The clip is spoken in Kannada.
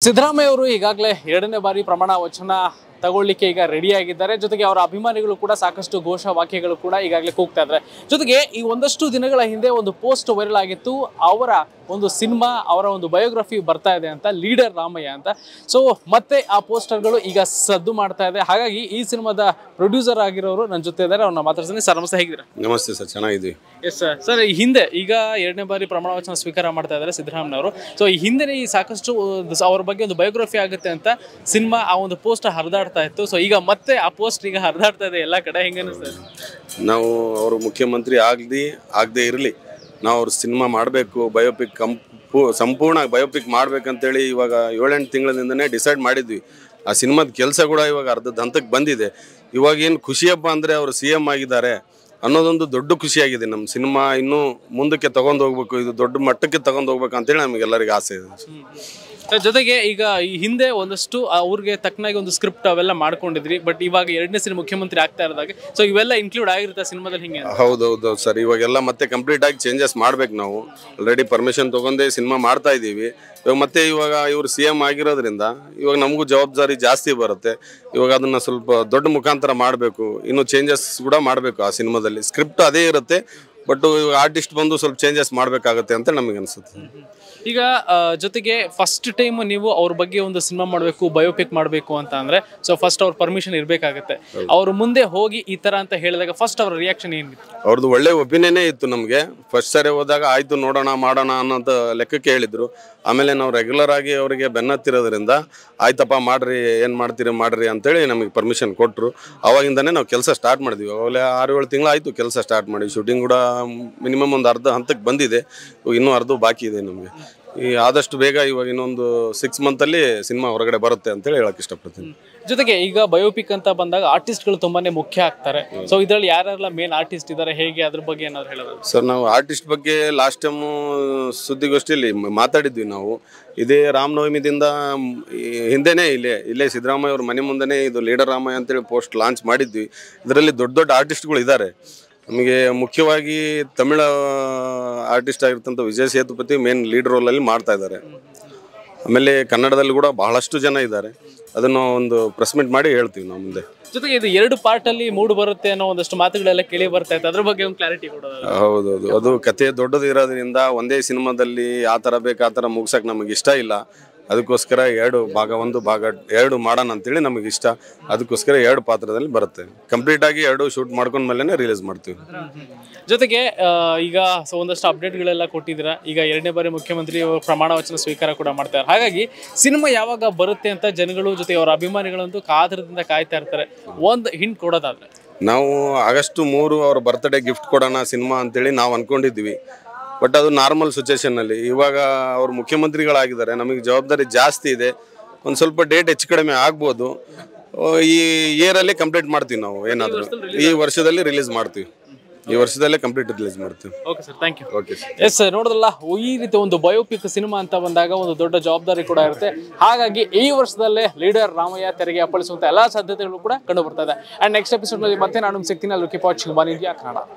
ಸಿದ್ದರಾಮಯ್ಯ ಅವರು ಈಗಾಗಲೇ ಎರಡನೇ ಬಾರಿ ಪ್ರಮಾಣ ವಚನ ತಗೊಳ್ಳಿಕ್ಕೆ ಈಗ ರೆಡಿ ಆಗಿದ್ದಾರೆ ಜೊತೆಗೆ ಅವರ ಅಭಿಮಾನಿಗಳು ಕೂಡ ಸಾಕಷ್ಟು ಘೋಷ ವಾಕ್ಯಗಳು ಕೂಡ ಈಗಾಗಲೇ ಕೂಗ್ತಾ ಇದ್ದಾರೆ ಜೊತೆಗೆ ಈ ಒಂದಷ್ಟು ದಿನಗಳ ಹಿಂದೆ ಒಂದು ಪೋಸ್ಟ್ ವೈರಲ್ ಆಗಿತ್ತು ಅವರ ಒಂದು ಸಿನಿಮಾ ಅವರ ಒಂದು ಬಯೋಗ್ರಫಿ ಬರ್ತಾ ಇದೆ ಅಂತ ಲೀಡರ್ ರಾಮಯ್ಯ ಅಂತ ಸೊ ಮತ್ತೆ ಆ ಪೋಸ್ಟರ್ಗಳು ಈಗ ಸದ್ದು ಮಾಡ್ತಾ ಇದೆ ಹಾಗಾಗಿ ಈ ಸಿನಿಮಾದ ಪ್ರೊಡ್ಯೂಸರ್ ಆಗಿರೋರು ನನ್ನ ಜೊತೆ ಇದ್ದಾರೆ ಅವ್ರನ್ನ ಮಾತಾಡ್ತೀನಿ ಸರ್ ನಮಸ್ತೆ ಹೇಗಿದ್ದೀರಾ ನಮಸ್ತೆ ಸರ್ ಚೆನ್ನಾಗಿದ್ದೀವಿ ಎಸ್ ಸರ್ ಸರ್ ಈ ಹಿಂದೆ ಈಗ ಎರಡನೇ ಬಾರಿ ಪ್ರಮಾಣ ವಚನ ಸ್ವೀಕಾರ ಮಾಡ್ತಾ ಇದ್ದಾರೆ ಸಿದ್ದರಾಮಯ್ಯವರು ಸೊ ಈ ಹಿಂದೆ ಈ ಸಾಕಷ್ಟು ಒಂದು ಸ- ಅವ್ರ ಬಗ್ಗೆ ಒಂದು ಬಯೋಗ್ರಫಿ ಆಗುತ್ತೆ ಅಂತ ಸಿನಿಮಾ ಆ ಒಂದು ಪೋಸ್ಟ್ ಹರಿದಾಡ್ತಾ ಇತ್ತು ಸೊ ಈಗ ಮತ್ತೆ ಆ ಪೋಸ್ಟ್ ಈಗ ಹರಿದಾಡ್ತಾ ಇದೆ ಎಲ್ಲ ಕಡೆ ಹೆಂಗ ಅನಿಸ್ತಾ ಇದೆ ನಾವು ಅವರು ಮುಖ್ಯಮಂತ್ರಿ ಆಗಲಿ ಆಗದೆ ಇರಲಿ ನಾವು ಅವ್ರ ಸಿನಿಮಾ ಮಾಡಬೇಕು ಬಯೋಪಿಕ್ ಕಂಪು ಸಂಪೂರ್ಣ ಬಯೋಪಿಕ್ ಮಾಡ್ಬೇಕಂತೇಳಿ ಇವಾಗ ಏಳೆಂಟು ತಿಂಗಳಿಂದನೇ ಡಿಸೈಡ್ ಮಾಡಿದ್ವಿ ಆ ಸಿನಿಮಾದ ಕೆಲಸ ಕೂಡ ಇವಾಗ ಅರ್ಧದ ಹಂತಕ್ಕೆ ಬಂದಿದೆ ಇವಾಗ ಏನು ಖುಷಿಯಪ್ಪ ಅಂದರೆ ಅವರು ಸಿ ಎಮ್ ಆಗಿದ್ದಾರೆ ಅನ್ನೋದೊಂದು ದೊಡ್ಡ ಖುಷಿಯಾಗಿದೆ ನಮ್ಮ ಸಿನಿಮಾ ಇನ್ನೂ ಮುಂದಕ್ಕೆ ತಗೊಂಡು ಹೋಗ್ಬೇಕು ಇದು ದೊಡ್ಡ ಮಟ್ಟಕ್ಕೆ ತಗೊಂಡು ಹೋಗ್ಬೇಕು ಅಂತೇಳಿ ನಮಗೆಲ್ಲರಿಗೆ ಆಸೆ ಇದೆ ಸರ್, ಜೊತೆಗೆ ಈಗ ಈ ಹಿಂದೆ ಒಂದಷ್ಟು ಅವ್ರಿಗೆ ತಕ್ಕನಾಗಿ ಒಂದು ಸ್ಕ್ರಿಪ್ಟ್ ಅವೆಲ್ಲ ಮಾಡ್ಕೊಂಡಿದ್ರಿ ಬಟ್ ಇವಾಗ ಎರಡನೇ ಸಿನಿಮಾ ಮುಖ್ಯಮಂತ್ರಿ ಆಗ್ತಾ ಇರೋದಾಗ ಸೊ ಇವೆಲ್ಲ ಇನ್ಕ್ಲೂಡ್ ಆಗಿರುತ್ತೆ ಸಿನಿಮಾದಲ್ಲಿ ಹಿಂಗೆ ಅಂತ? ಹೌದೌದು ಸರ್ ಇವಾಗೆಲ್ಲ ಮತ್ತೆ ಕಂಪ್ಲೀಟ್ ಆಗಿ ಚೇಂಜಸ್ ಮಾಡ್ಬೇಕು ನಾವು ಆಲ್ರೆಡಿ ಪರ್ಮಿಷನ್ ತಗೊಂಡೇ ಸಿನಿಮಾ ಮಾಡ್ತಾ ಇದ್ದೀವಿ ಇವಾಗ ಮತ್ತೆ ಇವಾಗ ಇವರು ಸಿ ಎಮ್ ಆಗಿರೋದ್ರಿಂದ ಇವಾಗ ನಮಗೂ ಜವಾಬ್ದಾರಿ ಜಾಸ್ತಿ ಬರುತ್ತೆ ಇವಾಗ ಅದನ್ನ ಸ್ವಲ್ಪ ದೊಡ್ಡ ಮುಖಾಂತರ ಮಾಡಬೇಕು ಇನ್ನು ಚೇಂಜಸ್ ಕೂಡ ಮಾಡಬೇಕು ಆ ಸಿನಿಮಾದಲ್ಲಿ ಸ್ಕ್ರಿಪ್ಟ್ ಅದೇ ಇರುತ್ತೆ ಬಟ್ ಇವಾಗ ಆರ್ಟಿಸ್ಟ್ ಬಂದು ಸ್ವಲ್ಪ ಚೇಂಜಸ್ ಮಾಡಬೇಕಾಗತ್ತೆ ಅಂತ ನಮಗೆ ಅನಿಸುತ್ತೆ ಈಗ ಆ, ಜೊತೆಗೆ ಫಸ್ಟ್ ಟೈಮ್ ನೀವು ಅವ್ರ ಬಗ್ಗೆ ಒಂದು ಸಿನಿಮಾ ಮಾಡಬೇಕು ಬಯೋಪಿಕ್ ಮಾಡಬೇಕು ಅಂತ ಅಂದ್ರೆ ಸೊ ಫಸ್ಟ್ ಅವ್ರ ಪರ್ಮಿಷನ್ ಇರಬೇಕಾಗತ್ತೆ ಅವ್ರ ಮುಂದೆ ಹೋಗಿ ಈ ತರ ಅಂತ ಹೇಳಿದಾಗ ಫಸ್ಟ್ ಅವ್ರ ರಿಯಾಕ್ಷನ್ ಏನಿತ್ತು ಅವ್ರದ್ದು ಒಳ್ಳೆ ಒಪಿನಿಯನ್ನೇ ಇತ್ತು ನಮಗೆ ಫಸ್ಟ್ ಸರಿ ಹೋದಾಗ ಆಯ್ತು ನೋಡೋಣ ಮಾಡೋಣ ಅನ್ನೋಂಥ ಲೆಕ್ಕಕ್ಕೆ ಹೇಳಿದ್ರು ಆಮೇಲೆ ನಾವು ರೆಗ್ಯುಲರ್ ಆಗಿ ಅವರಿಗೆ ಬೆನ್ನತ್ತಿರೋದ್ರಿಂದ ಆಯ್ತಪ್ಪ ಮಾಡ್ರಿ ಏನು ಮಾಡ್ತೀರಿ ಮಾಡ್ರಿ ಅಂತೇಳಿ ನಮಗೆ ಪರ್ಮಿಷನ್ ಕೊಟ್ಟರು ಅವಾಗಿಂದನೇ ನಾವು ಕೆಲಸ ಸ್ಟಾರ್ಟ್ ಮಾಡಿದ್ವಿ ಅವಾಗಲೇ ಆರು ಏಳು ತಿಂಗಳು ಆಯಿತು ಕೆಲಸ ಸ್ಟಾರ್ಟ್ ಮಾಡಿ ಶೂಟಿಂಗ್ ಕೂಡ ಮಿನಿಮಮ್ ಒಂದು ಅರ್ಧ ಹಂತಕ್ಕೆ ಬಂದಿದೆ ಇವಾಗ ಇನ್ನೂ ಅರ್ಧ ಬಾಕಿ ಇದೆ ನಮಗೆ ಈ ಆದಷ್ಟು ಬೇಗ ಇವಾಗ ಇನ್ನೊಂದು ಸಿಕ್ಸ್ ಮಂತಲ್ಲಿ ಸಿನಿಮಾ ಹೊರಗಡೆ ಬರುತ್ತೆ ಅಂತೇಳಿ ಹೇಳಕ್ಕೆ ಇಷ್ಟಪಡ್ತೀನಿ ಜೊತೆಗೆ ಈಗ ಬಯೋಪಿಕ್ ಅಂತ ಬಂದಾಗ ಆರ್ಟಿಸ್ಟ್ಗಳು ತುಂಬಾನೇ ಮುಖ್ಯ ಆಗ್ತಾರೆ ಸೊ ಇದರಲ್ಲಿ ಯಾರೆಲ್ಲ ಮೇನ್ ಆರ್ಟಿಸ್ಟ್ ಇದ್ದಾರೆ ಹೇಗೆ ಅದ್ರ ಬಗ್ಗೆ ಏನಾದ್ರು ಹೇಳೋದು ಸರ್ ನಾವು ಆರ್ಟಿಸ್ಟ್ ಬಗ್ಗೆ ಲಾಸ್ಟ್ ಟೈಮು ಸುದ್ದಿಗೋಷ್ಠಿಯಲ್ಲಿ ಮ- ಮಾತಾಡಿದ್ವಿ ನಾವು ಇದೇ ರಾಮನವಮಿದಿಂದ ಮ್, ಈ ಹಿಂದೆನೇ ಇಲ್ಲೇ ಇಲ್ಲೇ ಸಿದ್ದರಾಮಯ್ಯ ಅವ್ರ ಮನೆ ಮುಂದೆನೇ ಇದು ಲೀಡರ್ ರಾಮಯ್ಯ ಅಂತೇಳಿ ಪೋಸ್ಟ್ ಲಾಂಚ್ ಮಾಡಿದ್ವಿ ಇದರಲ್ಲಿ ದೊಡ್ಡ ದೊಡ್ಡ ಆರ್ಟಿಸ್ಟ್ಗಳು ಇದ್ದಾರೆ ನಮಗೆ ಮುಖ್ಯವಾಗಿ ತಮಿಳ ಆರ್ಟಿಸ್ಟ್ ಆಗಿರ್ತಂಥ ವಿಜಯ್ ಸೇತುಪತಿ ಮೇನ್ ಲೀಡ್ ರೋಲಲ್ಲಿ ಮಾಡ್ತಾ ಇದ್ದಾರೆ ಆಮೇಲೆ ಕನ್ನಡದಲ್ಲಿ ಕೂಡ ಬಹಳಷ್ಟು ಜನ ಇದ್ದಾರೆ ಅದನ್ನು ಒಂದು ಪ್ರೆಸ್ ಮೀಟ್ ಮಾಡಿ ಹೇಳ್ತೀವಿ ನಾವು ಮುಂದೆ ಜೊತೆಗೆ ಇದು ಎರಡು ಪಾರ್ಟ್ ಅಲ್ಲಿ ಮೂಡ್ ಬರುತ್ತೆ ಅನ್ನೋ ಒಂದಷ್ಟು ಮಾತುಗಳೆಲ್ಲ ಕೇಳಿ ಬರ್ತಾ ಇತ್ತು ಅದ್ರ ಬಗ್ಗೆ ಒಂದು ಕ್ಲಾರಿಟಿ ಕೊಡೋದು ಹೌದೌದು ಅದು ಕತೆ ದೊಡ್ಡದು ಇರೋದ್ರಿಂದ ಒಂದೇ ಸಿನಿಮಾದಲ್ಲಿ ಆ ಥರ ಬೇಕು ಆ ಥರ ಮುಗ್ಸಕ್ಕೆ ನಮಗೆ ಇಷ್ಟ ಇಲ್ಲ ಅದಕ್ಕೋಸ್ಕರ ಎರಡು ಭಾಗ ಒಂದು ಭಾಗ ಎರಡು ಮಾಡೋಣ ಅಂತೇಳಿ ನಮಗೆ ಇಷ್ಟ ಅದಕ್ಕೋಸ್ಕರ ಎರಡು ಪಾತ್ರದಲ್ಲಿ ಬರುತ್ತೆ ಕಂಪ್ಲೀಟ್ ಆಗಿ ಎರಡು ಶೂಟ್ ಮಾಡ್ಕೊಂಡ್ಮೇಲೆ ರಿಲೀಸ್ ಮಾಡ್ತೀವಿ ಜೊತೆಗೆ ಆ, ಈಗ ಸೊ ಒಂದಷ್ಟು ಅಪ್ಡೇಟ್ಗಳೆಲ್ಲ ಕೊಟ್ಟಿದ್ದೀರಾ ಈಗ ಎರಡನೇ ಬಾರಿ ಮುಖ್ಯಮಂತ್ರಿ ಅವರು ಪ್ರಮಾಣ ವಚನ ಸ್ವೀಕಾರ ಕೂಡ ಮಾಡ್ತಾರೆ ಹಾಗಾಗಿ ಸಿನಿಮಾ ಯಾವಾಗ ಬರುತ್ತೆ ಅಂತ ಜನಗಳು ಜೊತೆ ಅವರ ಅಭಿಮಾನಿಗಳಂತೂ ಕಾತರದಿಂದ ಕಾಯ್ತಾ ಇರ್ತಾರೆ ಒಂದು ಹಿಂಟ್ ಕೊಡೋದಾದ್ರೆ ನಾವು ಆಗಸ್ಟ್ ಮೂರು ಅವ್ರ ಬರ್ತ್ಡೇ ಗಿಫ್ಟ್ ಕೊಡೋಣ ಸಿನಿಮಾ ಅಂತೇಳಿ ನಾವು ಅನ್ಕೊಂಡಿದ್ವಿ ಬಟ್ ಅದು ನಾರ್ಮಲ್ ಸಿಚುವೇಶನಲ್ಲಿ ಇವಾಗ ಅವ್ರು ಮುಖ್ಯಮಂತ್ರಿಗಳಾಗಿದ್ದಾರೆ ನಮಗೆ ಜವಾಬ್ದಾರಿ ಜಾಸ್ತಿ ಇದೆ ಒಂದು ಸ್ವಲ್ಪ ಡೇಟ್ ಹೆಚ್ಚು ಕಡಿಮೆ ಆಗ್ಬೋದು ಆ, ಈ ಇಯರಲ್ಲಿ ಕಂಪ್ಲೀಟ್ ಮಾಡ್ತೀವಿ ನಾವು ಏನಾದರೂ ಈ ವರ್ಷದಲ್ಲಿ ರಿಲೀಸ್ ಮಾಡ್ತೀವಿ ಈ ವರ್ಷದಲ್ಲೇ ಕಂಪ್ಲೀಟ್ ರಿಲೀಸ್ ಮಾಡ್ತೀವಿ okay sir thank you okay sir yes sir ನೋಡಿದ್ರಲ್ಲ ಈ ರೀತಿ ಒಂದು ಬಯೋಪಿಕ್ ಸಿನಿಮಾ ಅಂತ ಬಂದಾಗ ಒಂದು ದೊಡ್ಡ ಜವಾಬ್ದಾರಿ ಕೂಡ ಇರುತ್ತೆ ಹಾಗಾಗಿ ಈ ವರ್ಷದಲ್ಲೇ ಲೀಡರ್ ರಾಮಯ್ಯ ತೆರೆಗೆ ಅಪ್ಪಳಿಸುವಂತ ಎಲ್ಲಾ ಸಾಧ್ಯತೆಗಳು ಕೂಡ ಕಂಡು ಬರ್ತಾ ಇದೆ ಅಂಡ್ ನೆಕ್ಸ್ಟ್ ಎಪಿಸೋಡ್ ನಲ್ಲಿ ಮತ್ತೆ ನಾನು ಸಿಗ್ತೀನಿ ಅಲ್ಲಿ ಕೀಪ್ ವಾಚಿಂಗ್ ಬಾನ್ ಇಂಡಿಯಾ ಕನ್ನಡ